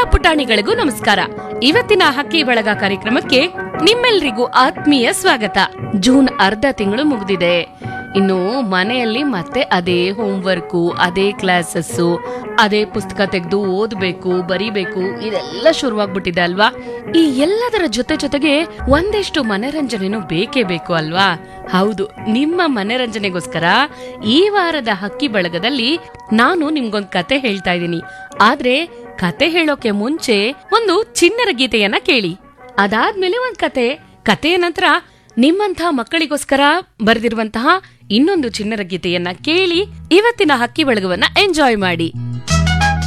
ಪುಟಾಣಿಗಳಿಗೂ ನಮಸ್ಕಾರ ಇವತ್ತಿನ ಹಕ್ಕಿ ಬಳಗ ಕಾರ್ಯಕ್ರಮಕ್ಕೆ ನಿಮ್ಮೆಲ್ರಿಗೂ ಆತ್ಮೀಯ ಸ್ವಾಗತ ಜೂನ್ ಅರ್ಧ ತಿಂಗಳು ಮುಗಿದಿದೆ ಇನ್ನು ಮನೆಯಲ್ಲಿ ಮತ್ತೆ ಅದೇ ಹೋಮ್ವರ್ಕು ಅದೇ ಕ್ಲಾಸಸ್ಸು ಅದೇ ಪುಸ್ತಕ ತೆಗೆದು ಓದ್ಬೇಕು ಬರಿಬೇಕು ಇದೆಲ್ಲ ಶುರುವಾಗ್ಬಿಟ್ಟಿದೆ ಅಲ್ವಾ ಈ ಎಲ್ಲದರ ಜೊತೆ ಜೊತೆಗೆ ಒಂದಿಷ್ಟು ಮನರಂಜನೆನೂ ಬೇಕೇ ಬೇಕು ಅಲ್ವಾ ಹೌದು ನಿಮ್ಮ ಮನರಂಜನೆಗೋಸ್ಕರ ಈ ವಾರದ ಹಕ್ಕಿ ಬಳಗದಲ್ಲಿ ನಾನು ನಿಮ್ಗೊಂದ್ ಕತೆ ಹೇಳ್ತಾ ಇದ್ದೀನಿ ಆದ್ರೆ ಕತೆ ಹೇಳೋಕೆ ಮುಂಚೆ ಒಂದು ಚಿನ್ನರ ಗೀತೆಯನ್ನ ಕೇಳಿ ಅದಾದ್ಮೇಲೆ ಒಂದ್ ಕತೆ ಕತೆಯ ನಂತರ ನಿಮ್ಮಂಥ ಮಕ್ಕಳಿಗೋಸ್ಕರ ಬರೆದಿರುವಂತಹ ಇನ್ನೊಂದು ಚಿನ್ನರ ಗೀತೆಯನ್ನ ಕೇಳಿ ಇವತ್ತಿನ ಹಕ್ಕಿ ಬಳಗವನ್ನ ಎಂಜಾಯ್ ಮಾಡಿ